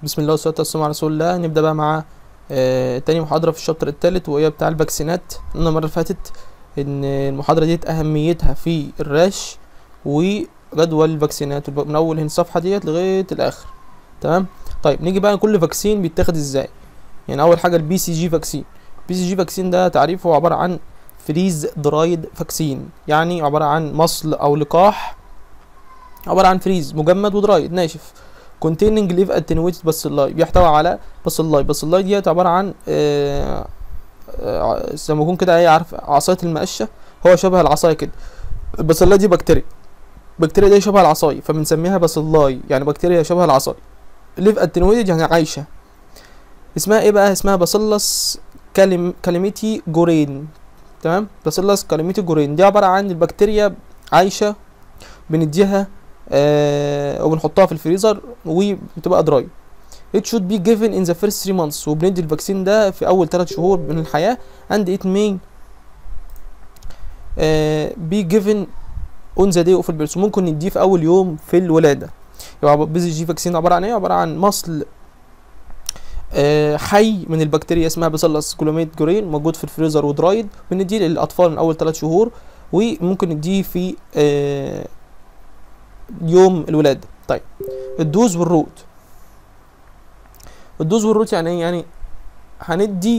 بسم الله والصلاة والسلام على رسول الله نبدأ بقى مع آه تاني محاضرة في الشابتر التالت وهي بتاع الفاكسينات قلنا المرة اللي فاتت إن المحاضرة ديت أهميتها في الراش وجدول الفاكسينات من أول هنا الصفحة ديت لغاية الآخر تمام طيب نيجي بقى كل فاكسين بيتاخد ازاي يعني أول حاجة البي سي جي فاكسين البي سي جي فاكسين ده تعريفه عبارة عن فريز درايد فاكسين يعني عبارة عن مصل أو لقاح عبارة عن فريز مجمد ودرايد ناشف containing live attenuated bacilli بيحتوي على باسيلاي باسيلاي ديت عبارة عن آه، آه، زي ما يكون كده ايه عارف عصاية المقشة هو شبه العصاية كده الباسيلاي دي بكتيريا البكتيريا دي شبه العصاية فبنسميها باسيلاي يعني بكتيريا شبه العصاية live attenuated يعني عايشة اسمها ايه بقى اسمها باسيلس كاليم كاليميتي جورين تمام باسيلس كاليميتي جورين دي عبارة عن البكتيريا عايشة بنديها آه وبنحطها في الفريزر وبتبقى دراي it should be given in the first 3 months وبندي الفاكسين ده في اول 3 شهور من الحياة and it may آه be given on the day of birth ممكن نديه في اول يوم في الولادة يبقى بي جي فاكسين عبارة عن ايه عبارة عن مصل آه حي من البكتيريا اسمها باسيلس كلوميت جورين موجود في الفريزر ودرايد بنديه للاطفال من اول 3 شهور وممكن نديه في آه يوم الولادة طيب الدوز والروت الدوز والروت يعني ايه يعني هندي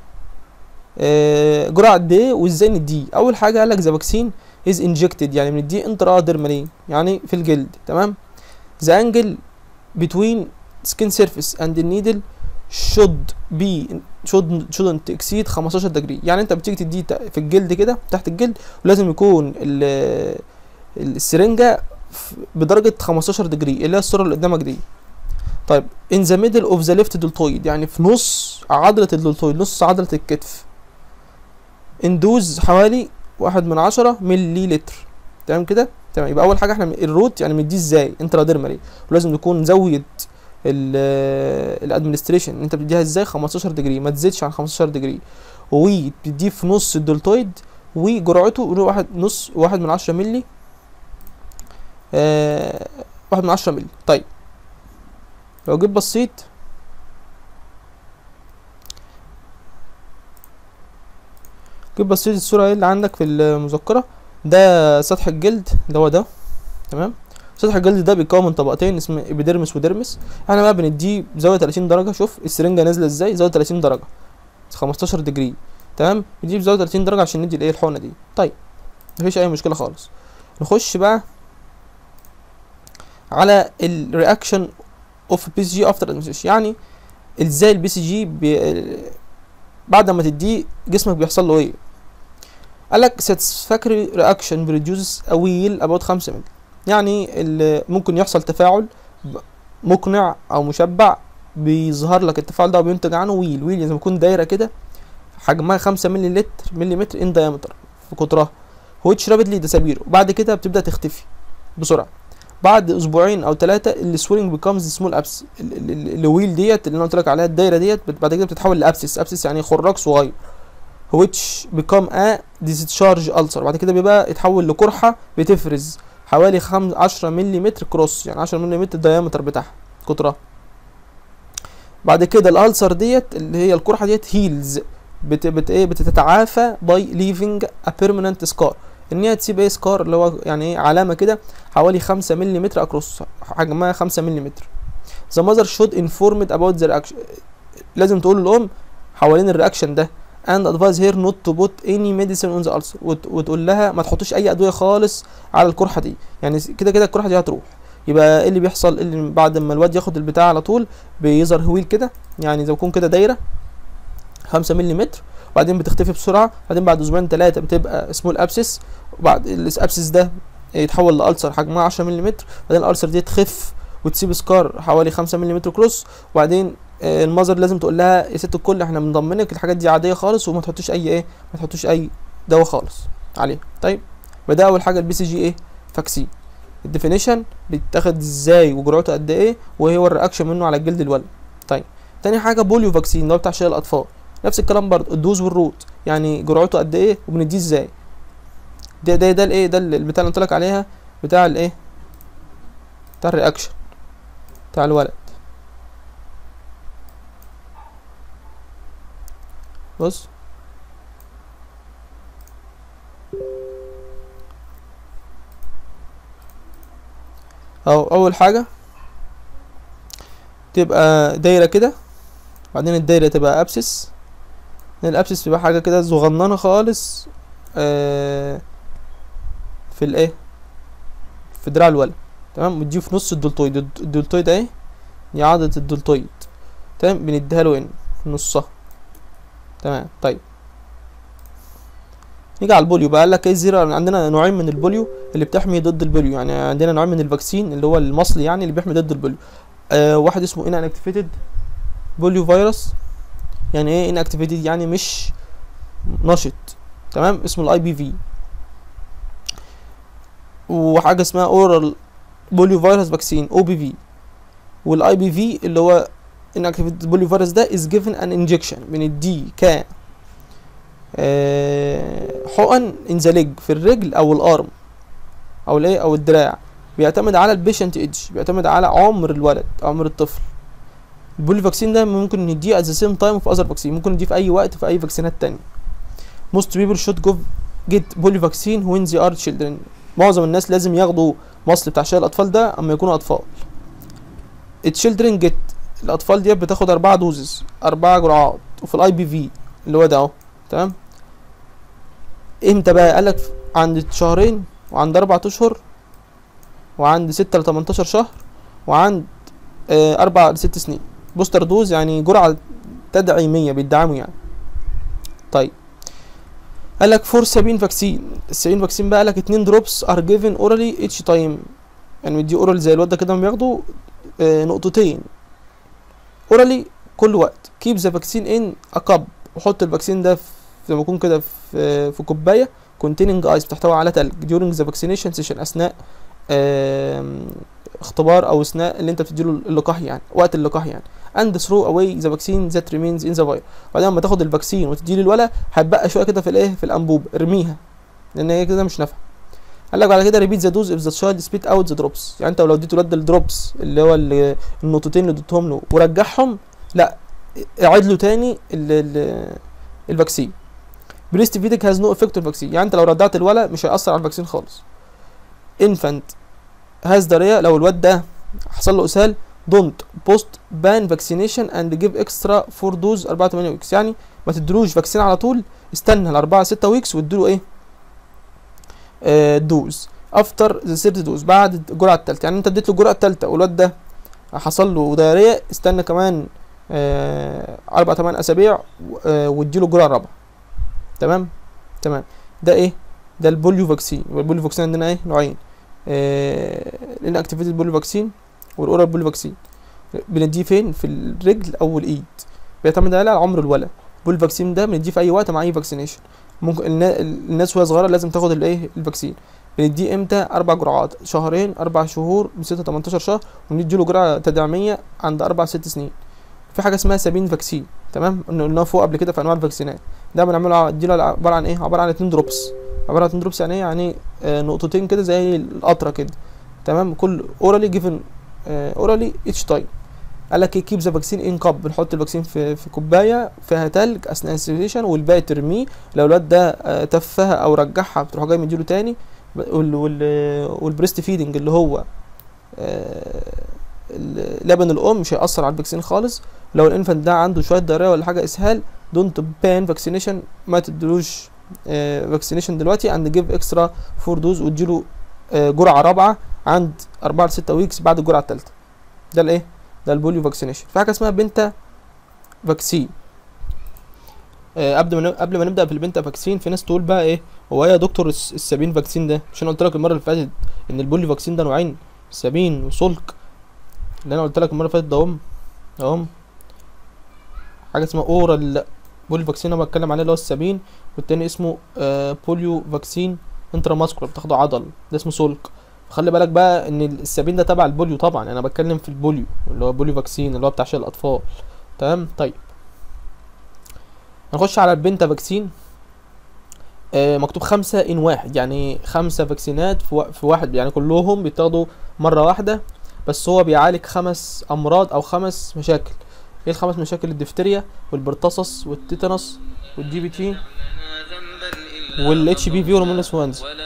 آه جرعة قد ايه وازاي نديه اول حاجة قالك ذا فاكسين از انجكتد يعني بنديه انترا ديرمالي يعني في الجلد تمام ذا انجل between skin surface and the needle should be should shouldn't exceed 15 دجري يعني انت بتيجي تديه في الجلد كده تحت الجلد ولازم يكون ال- السرنجة بدرجة 15 دجري اللي هي الصورة اللي قدامك دي طيب in the middle of the left deltoid يعني في نص عضلة الدلتويد نص عضلة الكتف اندوز حوالي واحد من عشرة ملي لتر تمام كده تمام يبقى اول حاجة احنا الروت يعني بنديه ازاي انتراديرمالي ولازم نكون زاوية الادمنستريشن انت بتديها ازاي 15 دجري ما تزيدش عن 15 دجري وبتديه في نص الدلتويد وجرعته واحد نص واحد من عشرة ملي آه واحد من عشرة ملي طيب لو جيت بصيت جيت بصيت الصورة ايه اللي عندك في المذكرة ده سطح الجلد اللي هو ده تمام سطح الجلد ده بيتكون من طبقتين اسمه ابيديرمس وديرمس احنا بقى بنديه بزاوية 30 درجة شوف السرنجة نازلة ازاي زاوية 30 درجة 15 دجري تمام بنديه بزاوية 30 درجة عشان ندي الايه الحقنة دي طيب مفيش اي مشكلة خالص نخش بقى على الرياكشن اوف بي سي جي افتر ادمنستريشن يعني ازاي البي سي جي بي بعد ما تديه جسمك بيحصل له ايه قال لك satisfactory reaction produces a wheel about 5 مللي يعني ال- ممكن يحصل تفاعل ب- مقنع او مشبع بيظهر لك التفاعل ده وبينتج عنه ويل ويل لازم يكون دايره كده حجمها 5 مللي لتر ملي متر ان diameter في قطرها which rapidly disappear وبعد كده بتبدا تختفي بسرعه بعد اسبوعين او ثلاثه السويلنج بيكمز سمول ابس الويل ديت اللي انا قلت لك عليها الدايره ديت بت- بعد كده بتتحول لابسس ابسس يعني خراج صغير which become a discharge ulcer بعد كده بيبقى يتحول لقرحه بتفرز حوالي خم... 10 ملم كروس يعني 10 ملم الديامتر بتاعها قطرها بعد كده الالسر ديت اللي هي القرحه ديت هيلز بت... بت... ايه بتتعافى باي ليفنج ا بيرمننت سكار ان هي تسيب ايه سكار اللي هو يعني ايه علامه كده حوالي 5 ملم اكروس حجمها 5 ملم ذا ماذر شود انفورمد اباوت ذا رياكشن لازم تقول للام حوالين الرياكشن ده and advise her not to put any medicine on the ulcer وت... وتقول لها ما تحطش اي ادويه خالص على القرحه دي يعني كده كده القرحه دي هتروح يبقى ايه اللي بيحصل اللي بعد ما الواد ياخد البتاع على طول بيظهر هويل كده يعني زي يكون كده دايره 5 ملم وبعدين بتختفي بسرعه بعدين بعد اسبوعين ثلاثه بتبقى سمول ابسس وبعد الابسس ده يتحول لالسر حجمها 10 ملم بعدين الالسر دي تخف وتسيب سكار حوالي 5 ملم كروس وبعدين آه، المذر لازم تقول لها يا ست الكل احنا بنضمنك الحاجات دي عاديه خالص وما تحطوش اي ايه ما تحطوش اي دواء خالص عليه طيب يبقى ده اول حاجه البي سي جي ايه فاكسين الديفينيشن بيتاخد ازاي وجرعته قد ايه وايه هو الرياكشن منه على الجلد الولد طيب تاني حاجه بوليو فاكسين اللي هو بتاع شلل الاطفال نفس الكلام برضه الدوز والروت يعني جرعته قد ايه وبنديه ازاي ده ده ده الايه ده البتاع اللي قلت لك عليها بتاع الايه بتاع الرياكشن بتاع الولد بص اهو اول حاجه تبقى دايره كده بعدين الدايره تبقى ابسس الابسس تبقى حاجه كده صغننه خالص آه في الايه في دراع الولد تمام ودي في نص الدلتويد الد- الدلتويد اهي دي عضله الدلتويد تمام بنديها له هنا في نصها تمام طيب نيجي على البوليو بقى قال لك ايه زيرو عندنا نوعين من البوليو اللي بتحمي ضد البوليو يعني عندنا نوعين من الفاكسين اللي هو المصلي يعني اللي بيحمي ضد البوليو آه واحد اسمه ان اكتيفيتد بوليو فيروس يعني ايه ان اكتيفيتد يعني مش نشط تمام اسمه الاي بي في وحاجه اسمها اورال بوليو فيروس فاكسين او بي في والاي بي في اللي هو ان اكتيفيتد بوليو فيروس ده از جيفن ان انجكشن بنديه ك آه، حقن ان ذا ليج في الرجل او الارم او الايه او الدراع بيعتمد على البيشنت ايدج بيعتمد على عمر الولد عمر الطفل البولي فاكسين ده ممكن نديه at the same time في other vaccine ممكن نديه في اي وقت في اي فاكسينات تانية most people should go get polio vaccine when they are children معظم الناس لازم ياخدوا مصل بتاع شلل الاطفال ده اما يكونوا اطفال children get الاطفال دي بتاخد اربعة دوزز اربعة جرعات وفي الاي بي في اللي هو ده اهو تمام امتى بقى قالك عند شهرين وعند اربع اشهر وعند ستة لتمنتاشر شهر وعند آه اربع لست سنين بوستر دوز يعني جرعة تدعيمية بيدعموا يعني طيب قال لك فور سابين فاكسين السابين فاكسين بقى قال لك اتنين دروبس ار جيفن اورالي اتش تايم يعني مدي اورال زي الواد ده كده ما بياخدوا آه نقطتين اورالي كل وقت كيب ذا فاكسين ان ا كاب وحط الفاكسين ده في زي ما يكون كده في في كوبايه containing ايس بتحتوي على تلج during the vaccination session اثناء آم، اختبار او اثناء اللي انت بتديله اللقاح يعني وقت اللقاح يعني and throw away the vaccine that remains in the vial وبعدين لما تاخد الفاكسين وتديه للولا هتبقى شويه كده في الايه في الانبوب ارميها لان هي كده مش نافعه قال لك بعد كده ريبيت ذا دوز اف ذا child spit اوت ذا دروبس يعني انت لو اديت الواد الدروبس اللي هو ال- النقطتين اللي اديتهم له ورجعهم لا اعيد له تاني ال ال الفاكسين بريست فيدك هاز نو افكت الفاكسين يعني انت لو رضعت الولا مش هيأثر على الفاكسين خالص انفانت هاز داريا لو الواد ده حصل له اسهال دونت بوست بان فاكسينيشن اند جيف اكسترا فور دوز 4 8 ويكس يعني ما تدلوش فاكسين على طول استنى ال 4 6 ويكس واديله ايه آه دوز افتر ذا سيرد دوز بعد الجرعه الثالثه يعني انت اديت له الجرعه الثالثه والواد ده حصل له دايريه استنى كمان آه اربع ثمان اسابيع آه واديله الجرعه الرابعه تمام تمام ده ايه ده البوليو فاكسين والبوليو فاكسين عندنا ايه نوعين آه الاكتيفيتد بوليو فاكسين والاورال بوليو فاكسين بنديه فين في الرجل او الايد بيعتمد على عمر الولد البوليو فاكسين ده بنديه في اي وقت مع اي فاكسينيشن ممكن النا- الناس وهي صغيره لازم تاخد الايه الفاكسين بنديه امتى اربع جرعات شهرين اربع شهور من 6 18 شهر ونديله جرعه تدعيميه عند اربع ست سنين في حاجه اسمها سابين فاكسين تمام قلنا قلناها فوق قبل كده في انواع الفاكسينات ده بنعمله اديله عباره عن ايه عباره عن اتنين دروبس عباره عن اتنين دروبس يعني ايه يعني آه نقطتين كده زي القطره كده تمام كل اورالي جيفن اورالي اتش تايم قال لك ايه كيب ذا فاكسين ان كاب بنحط الفاكسين في في كوبايه فيها تلج اثناء السيريشن والباقي ترميه لو الواد ده آه، تفها او رجعها بتروح جاي مديله تاني وال وال والبريست فيدنج اللي هو آه، ال- لبن الام مش هيأثر على الفاكسين خالص لو الانفانت ده عنده شويه دايريه ولا حاجه اسهال دونت بان فاكسينيشن ما تدلوش فاكسينيشن دلوقتي اند جيف اكسترا فور دوز واديله آه، جرعه رابعه عند 4 ل 6 ويكس بعد الجرعه الثالثه ده الايه ده البوليو فاكسينيشن في حاجه اسمها بنتا فاكسين آه، قبل ما ن- قبل ما نبدا في البنتا فاكسين في ناس تقول بقى ايه هو ايه يا دكتور الس- السابين فاكسين ده مش انا قلت لك المره اللي فاتت ان البوليو فاكسين ده نوعين سابين وسلك اللي انا قلت لك المره اللي فاتت ده هم اهم حاجه اسمها اورال بوليو فاكسين انا بتكلم عليه اللي هو السابين والتاني اسمه آه بوليو فاكسين انترا ماسكولار بتاخده عضل ده اسمه سلك خلي بالك بقى ان السابين ده تبع البوليو طبعا انا بتكلم في البوليو اللي هو بوليو فاكسين اللي هو بتاع شلل الاطفال تمام طيب نخش على البنتا فاكسين آه مكتوب خمسة ان واحد يعني خمسة فاكسينات في, وا- في واحد يعني كلهم بيتاخدوا مرة واحدة بس هو بيعالج خمس امراض او خمس مشاكل ايه الخمس مشاكل الدفتريا والبرتصص والتيتانوس والدي بي تي والاتش بي في والماينس 1